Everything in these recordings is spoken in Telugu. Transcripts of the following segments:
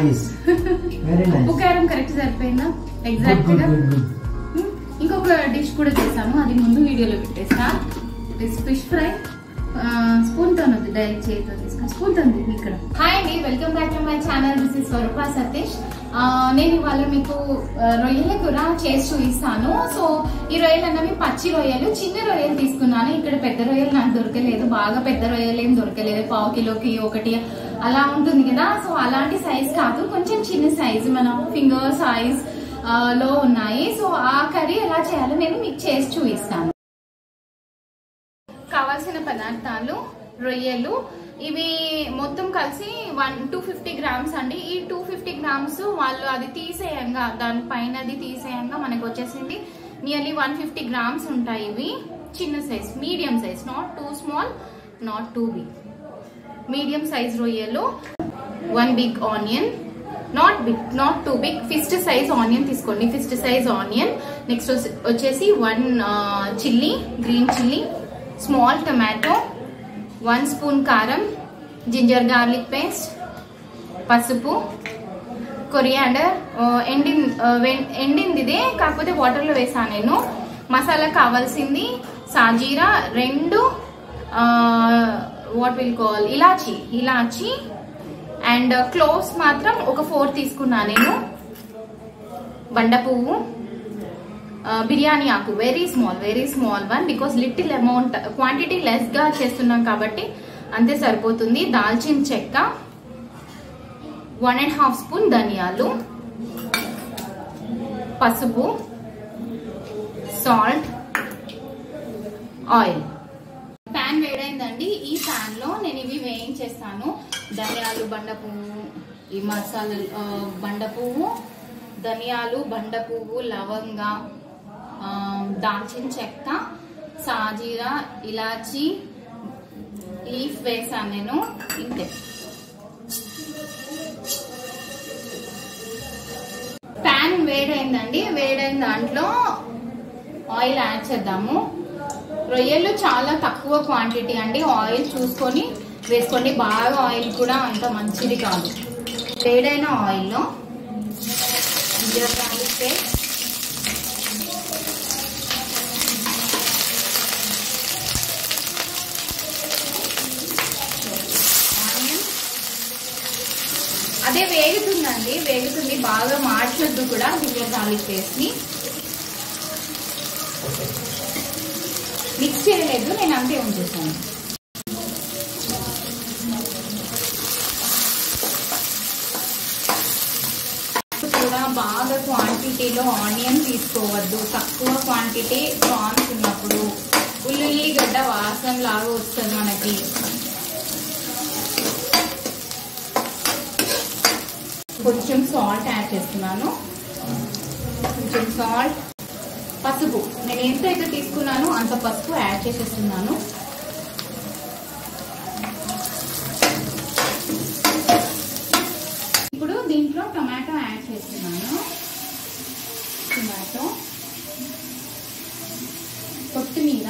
నైస్ వెరీ ఉప్పు నైస్ కారం కరెక్ట్ సరిపోయిందా గుడ్ ఎగ్జాక్ట్ గుడ్ గా గుడ్ గుడ్ ఉమ్, ఇంకొక డిష్ కూడా చేశాను అది ముందు వీడియోలో పెట్టేస్తా దిస్ ఫిష్ ఫ్రై స్పూన్ తో ఉంది డైరెక్ట్ చేతితో తీసుకుని స్పూన్ తో ఉంది ఇక్కడ హాయ్ అండి welcome back to my channel this is Swaroopa Satish ఆ, నేను ఇవాళ మీకు ఆ, రొయ్యల కూర చేసి చూపిస్తాను సో ఈ రొయ్యలు అన్నవి పచ్చి రొయ్యలు చిన్న రొయ్యలు తీసుకున్నాను ఇక్కడ పెద్ద రొయ్యలు నాకు దొరకలేదు బాగా పెద్ద రొయ్యలు ఏం దొరకలేదు పావు కిలోకి ఒకటి అలా ఉంటుంది కదా సో అలాంటి సైజ్ కాదు కొంచెం చిన్న సైజ్ మన ఫింగర్ సైజ్ లో ఉన్నాయి సో ఆ కర్రీ ఎలా చేయాలో నేను మీకు చేసి చూపిస్తాను కావాల్సిన పదార్థాలు రొయ్యలు ఇవి మొత్తం కలిసి వన్ టూ ఫిఫ్టీ గ్రామ్స్ అండి ఈ టూ ఫిఫ్టీ గ్రామ్స్ వాళ్ళు అది తీసేయంగా దాని పైన అది తీసేయంగా మనకు వచ్చేసింది నియర్లీ వన్ ఫిఫ్టీ గ్రామ్స్ ఉంటాయి ఇవి చిన్న size medium size not too small not too big medium size రొయ్యలు one big onion not big not too big fist size onion తీసుకోండి ఫిస్ట్ సైజ్ ఆనియన్ నెక్స్ట్ వచ్చేసి one chilli green chilli small tomato one spoon కారం జింజర్ గార్లిక్ పేస్ట్ పసుపు కొరియాండర్ ఎండిన్ ఆ, వెన్- ఎండింది ఇదే కాకపోతే వాటర్లో వేసాను నేను మసాలా కావాల్సింది సాజీరా రెండు వాట్ విల్ కాల్ ఇలాచి ఇలాచి అండ్ క్లోవ్స్ మాత్రం ఒక ఫోర్ తీసుకున్నా నేను బండ పువ్వు ఆ, బిర్యానీ ఆకు very small very small one because little amount quantity less గా చేస్తున్నాం కాబట్టి అంతే సరిపోతుంది దాల్చిన చెక్క వన్ అండ్ హాఫ్ స్పూన్ ధనియాలు పసుపు సాల్ట్ ఆయిల్ ప్యాన్ వేడైందండి ఈ ప్యాన్ లో నేను ఇవి వేయించేస్తాను ధనియాలు బండ పువ్వు ఈ మసాలా ఆ, బండ పువ్వు ధనియాలు బండ పువ్వు లవంగ ఆ, దాల్చిన చెక్క సాజీరా ఇలాచి లీఫ్ వేసాను నేను ఇంతే ప్యాన్ వేడైందండి వేడైన దాంట్లో ఆయిల్ యాడ్ చేద్దాము రొయ్యలు చాలా తక్కువ క్వాంటిటీ అండి ఆయిల్ చూసుకొని వేసుకోండి బాగా ఆయిల్ కూడా అంత మంచిది కాదు వేడైన ఆయిల్లో జీలకర్ర garlic paste, ఆనియన్ అదే వేగుతుందండి వేగుతుంది బాగా మార్చొద్దు కూడా జింజర్ గార్లిక్ పేస్ట్ ని మిక్స్ చేయలేదు నేను అంతే ఉంచేసాను కూడా బాగా క్వాంటిటీలో ఆనియన్ తీసుకోవద్దు తక్కువ క్వాంటిటీ ప్రాన్స్ ఉన్నప్పుడు ఉల్లిగడ్డ వాసన లాగా వస్తుంది మనకి కొంచెం సాల్ట్ యాడ్ చేస్తున్నాను కొంచెం సాల్ట్ పసుపు నేను ఎంత అయితే తీసుకున్నానో అంత పసుపు యాడ్ చేసేస్తున్నాను ఇప్పుడు దీంట్లో టొమాటో యాడ్ చేస్తున్నాను టొమాటో కొత్తిమీర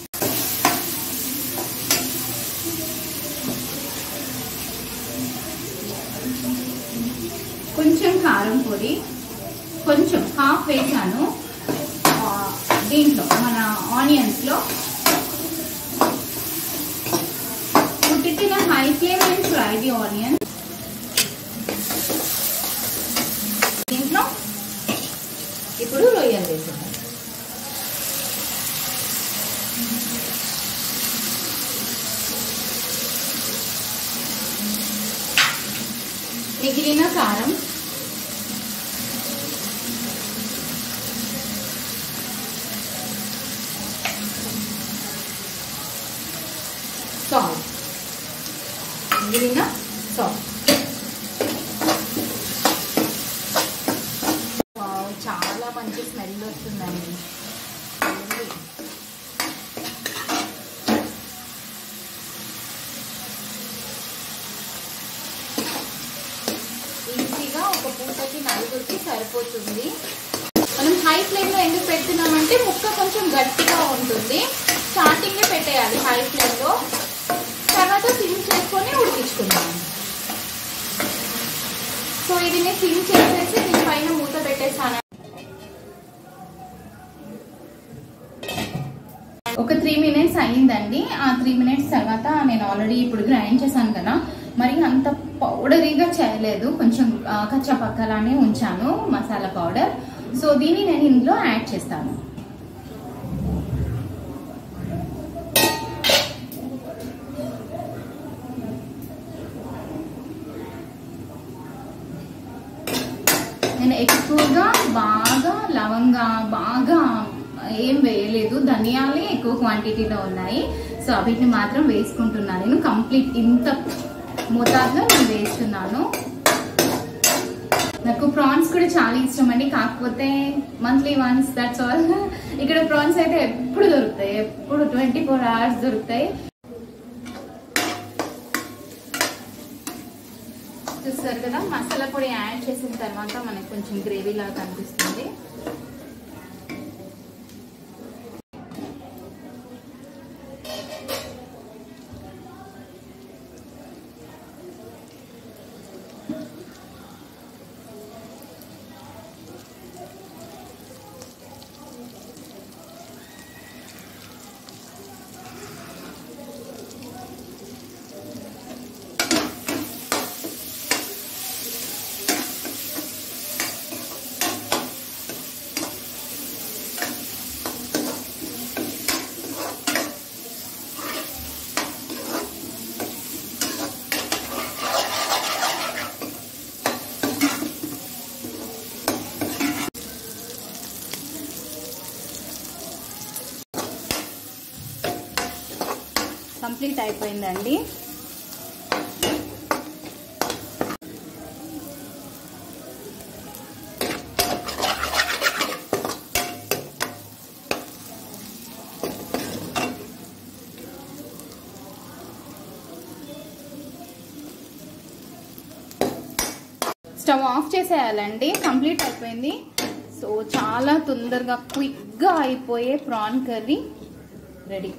కొంచెం కారం పొడి కొంచెం హాఫ్ వేసాను ఆ, దీంట్లో మన ఆనియన్స్ లో పుట్టిన high flame and fry the onion దీంట్లో ఇప్పుడు రొయ్యలు వేసేద్దాం మిగిలిన కారం సాల్ట్ మిగిలిన సాల్ట్ వావ్, చాలా మంచి స్మెల్ వస్తుందండి చూడండి. ఈజీగా ఒక పూటకి నలుగురికి సరిపోతుంది మనం హై ఫ్లేమ్ లో ఎందుకు పెడుతున్నామంటే ముక్క కొంచెం గట్టిగా ఉంటుంది స్టార్టింగ్ పెట్టేయాలి హై ఫ్లేమ్ లో తర్వాత సిమ్ చేసుకొని ఉడికించుకుందాం సో ఇది నేను ఫిల్ చేసేసి దీని పైన మూత పెట్టేసాను ఒక త్రీ మినిట్స్ అయ్యిందండి ఆ త్రీ మినిట్స్ తర్వాత నేను ఆల్రెడీ ఇప్పుడు గ్రైండ్ చేశాను కదా మరి అంత పౌడరీగా చేయలేదు కొంచెం ఆ, కచ్చా పక్కలానే ఉంచాను మసాలా పౌడర్ సో దీన్ని నేను ఇందులో యాడ్ చేస్తాను నేను ఎక్కువగా బాగా లవంగా బాగా ఏం వేయలేదు ధనియాలే ఎక్కువ క్వాంటిటీలో ఉన్నాయి సో వీటిని మాత్రం వేసుకుంటున్నాను నేను కంప్లీట్ ఇంత మోతాదులో నేను వేస్తున్నాను నాకు ప్రాన్స్ కూడా చాలా ఇష్టం అండి కాకపోతే మంత్లీ వన్స్ దట్స్ ఆల్ ఇక్కడ ప్రాన్స్ అయితే ఎప్పుడు దొరుకుతాయి ఎప్పుడు ట్వంటీ ఫోర్ అవర్స్ దొరుకుతాయి చూస్తారు కదా మసాలా పొడి యాడ్ చేసిన తర్వాత మనకు కొంచెం గ్రేవీ లాగా కనిపిస్తుంది కంప్లీట్ అయిపోయిందండి స్టవ్ ఆఫ్ చేసేయాలండి కంప్లీట్ అయిపోయింది సో చాలా తొందరగా క్విక్గా అయిపోయే ప్రాన్ కర్రీ రెడీ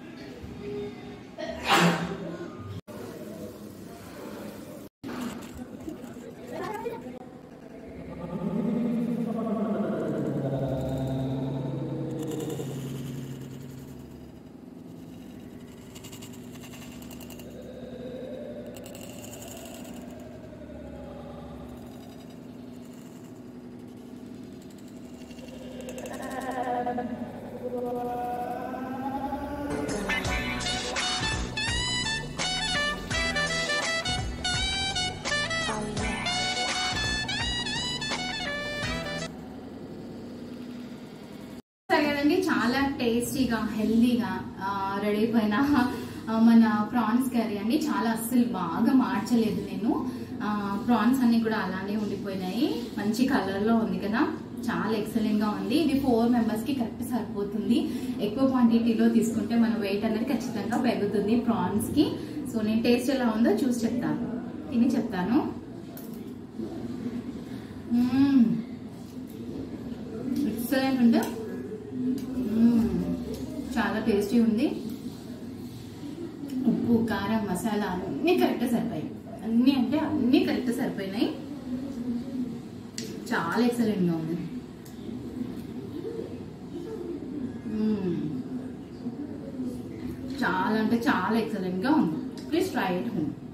సరే కదండి చాలా టేస్టీగా హెల్దీగా రెడీ అయిపోయిన ఆ, మన ప్రాన్స్ కర్రీ అండి చాలా అస్సలు బాగా మార్చలేదు నేను ప్రాన్స్ అన్ని కూడా అలానే ఉండిపోయినాయి మంచి కలర్ లో ఉంది కదా చాలా ఎక్సలెంట్ గా ఉంది ఇది ఫోర్ మెంబర్స్ కి కరెక్ట్ సరిపోతుంది ఎక్కువ క్వాంటిటీలో తీసుకుంటే మన వెయిట్ అనేది ఖచ్చితంగా పెరుగుతుంది ప్రాన్స్ కి సో నేను టేస్ట్ ఎలా ఉందో చూసి చెప్తాను తిని చెప్తాను ఎక్సలెంట్ ఉంది మ్మ్. చాలా టేస్టీ ఉంది ఉప్పు కారం మసాలా అన్నీ కరెక్ట్ సరిపోయాయి అన్నీ అంటే అన్నీ కరెక్ట్ సరిపోయినాయి చాలా ఎక్సలెంట్గా ఉంది మ్మ్. చాలా అంటే చాలా ఎక్సలెంట్గా ఉంది ప్లీజ్ ట్రై ఇట్ హోమ్